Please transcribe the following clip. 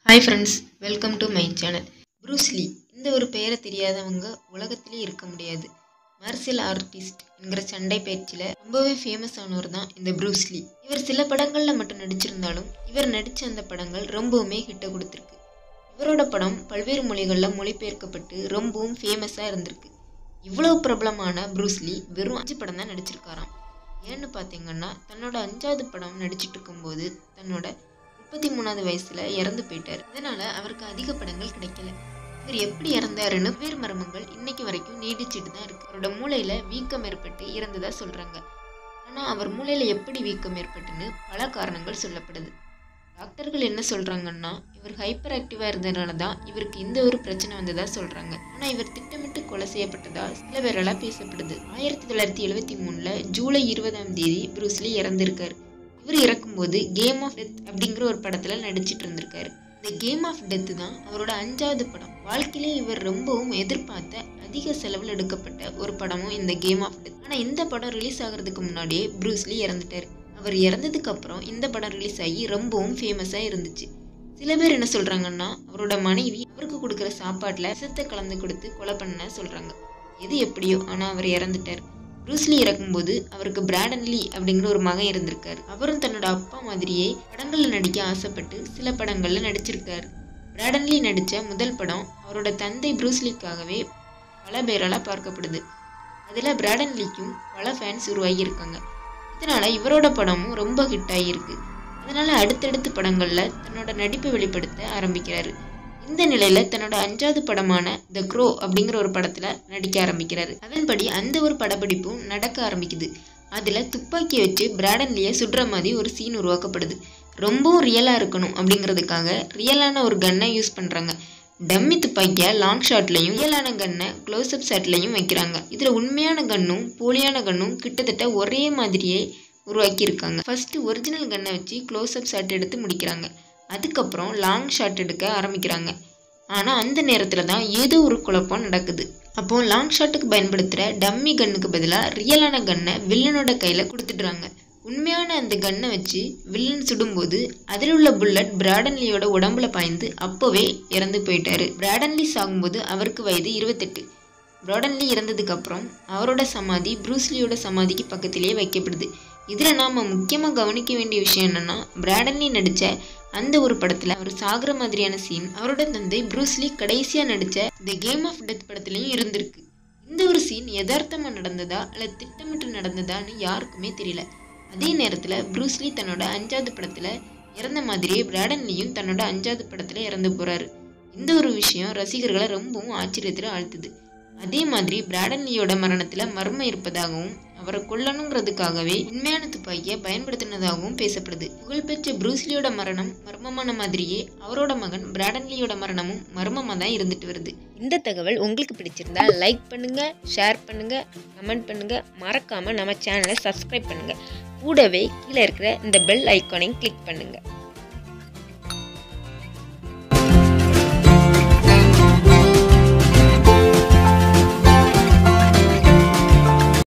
hi friends welcome to my channel Bruce Lee இந்த ஒரு பெயரை தெரியாதவங்க உலகத்திலே இருக்க முடியாது மார்ஷியல் ஆர்டிஸ்ட் என்கிற சண்டை பயிற்சியில் ரொம்பவே ஃபேமஸ் ஆனவர் தான் இந்த ப்ரூஸ்லி இவர் சில படங்களில் மட்டும் நடிச்சிருந்தாலும் இவர் நடித்த அந்த படங்கள் ரொம்பவுமே ஹிட்டை கொடுத்துருக்கு இவரோட படம் பல்வேறு மொழிகளில் மொழிபெயர்க்கப்பட்டு ரொம்பவும் ஃபேமஸாக இருந்திருக்கு இவ்வளவு பிரபலமான ப்ரூஸ்லி வெறும் அஞ்சு படம் தான் நடிச்சிருக்காராம் ஏன்னு பார்த்தீங்கன்னா தன்னோட அஞ்சாவது படம் நடிச்சிட்டு இருக்கும்போது தன்னோட முப்பத்தி மூணாவது வயசுல இறந்து போயிட்டார் இதனால அவருக்கு அதிக படங்கள் கிடைக்கல இவர் எப்படி இறந்தாருன்னு வேறு மர்மங்கள் இன்னைக்கு வரைக்கும் நீடிச்சிட்டு தான் இருக்கு அவரோட மூளையில வீக்கம் ஏற்பட்டு இறந்ததா சொல்றாங்க ஆனா அவர் மூளையில எப்படி வீக்கம் ஏற்பட்டுன்னு பல காரணங்கள் சொல்லப்படுது டாக்டர்கள் என்ன சொல்றாங்கன்னா இவர் ஹைப்பர் ஆக்டிவா இருந்ததுனால தான் இவருக்கு இந்த ஒரு பிரச்சனை வந்ததா சொல்றாங்க ஆனா இவர் திட்டமிட்டு கொலை செய்யப்பட்டதா சில பேரெல்லாம் பேசப்படுது ஆயிரத்தி தொள்ளாயிரத்தி எழுவத்தி மூணுல ஜூலை இருபதாம் தேதி ப்ரூஸ்லி இறந்திருக்காரு இவர் இறக்கும்போது கேம் ஆஃப் டெத் அப்படிங்கிற ஒரு படத்துல நடிச்சிட்டு இருந்திருக்காரு இந்த கேம் ஆஃப் டெத் தான் அவரோட அஞ்சாவது படம் வாழ்க்கையிலே இவர் ரொம்பவும் எதிர்பார்த்த அதிக செலவில் எடுக்கப்பட்ட ஒரு படமும் இந்த கேம் ஆஃப் டெத் ஆனால் இந்த படம் ரிலீஸ் ஆகிறதுக்கு முன்னாடியே ப்ரூஸ்லி இறந்துட்டார் அவர் இறந்ததுக்கு அப்புறம் இந்த படம் ரிலீஸ் ஆகி ரொம்பவும் ஃபேமஸாக இருந்துச்சு சில பேர் என்ன சொல்றாங்கன்னா அவரோட மனைவி அவருக்கு கொடுக்குற சாப்பாட்டில் விஷத்தை கலந்து கொடுத்து கொலை பண்ண சொல்றாங்க எது எப்படியோ ஆனால் அவர் இறந்துட்டார் ப்ரூஸ்லி இறக்கும்போது அவருக்கு பிராடன்லி அப்படிங்கிற ஒரு மகன் இருந்திருக்காரு அவரும் தன்னோட அப்பா மாதிரியே படங்கள்ல நடிக்க ஆசைப்பட்டு சில படங்கள்ல நடிச்சிருக்காரு பிராடன்லி நடித்த முதல் படம் அவரோட தந்தை ப்ரூஸ்லிக்காகவே பல பேரால பார்க்கப்படுது அதில் பிராடன்லிக்கும் பல ஃபேன்ஸ் உருவாகி இருக்காங்க இதனால இவரோட படமும் ரொம்ப ஹிட் ஆகியிருக்கு அதனால அடுத்தடுத்த படங்கள்ல தன்னோட நடிப்பை வெளிப்படுத்த ஆரம்பிக்கிறாரு இந்த நிலையில தன்னோட அஞ்சாவது படமான த க்ரோ அப்படிங்கிற ஒரு படத்துல நடிக்க ஆரம்பிக்கிறாரு அதன்படி அந்த ஒரு படப்பிடிப்பும் நடக்க ஆரம்பிக்குது அதுல துப்பாக்கியை வச்சு பிராடன்லியை சுடுற மாதிரி ஒரு சீன் உருவாக்கப்படுது ரொம்பவும் ரியலா இருக்கணும் அப்படிங்கிறதுக்காக ரியலான ஒரு கன்னை யூஸ் பண்றாங்க டம்மி துப்பாக்கியை லாங் ஷாட்லையும் ரியலான கன்னை க்ளோஸ் அப் ஷாட்லையும் வைக்கிறாங்க இதில் உண்மையான கன்னும் போலியான கன்னும் கிட்டத்தட்ட ஒரே மாதிரியே உருவாக்கியிருக்காங்க ஃபஸ்ட்டு ஒரிஜினல் கன்னை வச்சு க்ளோஸ் அப் ஷாட் எடுத்து முடிக்கிறாங்க அதுக்கப்புறம் லாங் ஷாட் எடுக்க ஆரம்பிக்கிறாங்க ஆனால் அந்த நேரத்தில் தான் ஏதோ ஒரு குழப்பம் நடக்குது அப்போ லாங் ஷாட்டுக்கு பயன்படுத்துகிற டம்மி கன்னுக்கு பதிலாக ரியலான கன்னை வில்லனோட கையில் கொடுத்துடுறாங்க உண்மையான அந்த கன்னை வச்சு வில்லன் சுடும்போது அதில் உள்ள புல்லட் பிராடன்லியோட உடம்புல பாய்ந்து அப்போவே இறந்து போயிட்டாரு பிராடன்லி சாகும்போது அவருக்கு வயது இருபத்தெட்டு பிராடன்லி இறந்ததுக்கு அப்புறம் அவரோட சமாதி ப்ரூஸ்லியோட சமாதிக்கு பக்கத்திலேயே வைக்கப்படுது இதில் நாம் முக்கியமாக கவனிக்க வேண்டிய விஷயம் என்னன்னா பிராடன்லி நடித்த அந்த ஒரு படத்தில் அவர் சாகுற மாதிரியான சீன் அவரோட தந்தை ப்ரூஸ்லி கடைசியாக நடித்த தி கேம் ஆஃப் டெத் படத்துலையும் இருந்திருக்கு இந்த ஒரு சீன் யதார்த்தமாக நடந்ததா இல்லை திட்டமிட்டு நடந்ததான்னு யாருக்குமே தெரியல அதே நேரத்தில் ப்ரூஸ்லி தன்னோட அஞ்சாவது படத்தில் இறந்த மாதிரியே பிராடன்லியும் தன்னோட அஞ்சாவது படத்தில் இறந்து போகிறாரு இந்த ஒரு விஷயம் ரசிகர்களை ரொம்பவும் ஆச்சரியத்தில் ஆழ்த்துது அதே மாதிரி பிராடன்லியோட மரணத்தில் மர்மம் இருப்பதாகவும் அவரை கொல்லணுங்கிறதுக்காகவே உண்மையான துப்பாக்கியை பயன்படுத்தினதாகவும் பேசப்படுது புகழ்பெற்ற ப்ரூஸ்லியோட மரணம் மர்மமான மாதிரியே அவரோட மகன் பிராடன்லியோட மரணமும் மர்மமாக தான் இருந்துட்டு வருது இந்த தகவல் உங்களுக்கு பிடிச்சிருந்தா லைக் பண்ணுங்க ஷேர் பண்ணுங்க கமெண்ட் பண்ணுங்க மறக்காம நம்ம சேனலை சப்ஸ்கிரைப் பண்ணுங்க கூடவே கீழே இருக்கிற இந்த பெல் ஐக்கானையும் கிளிக் பண்ணுங்க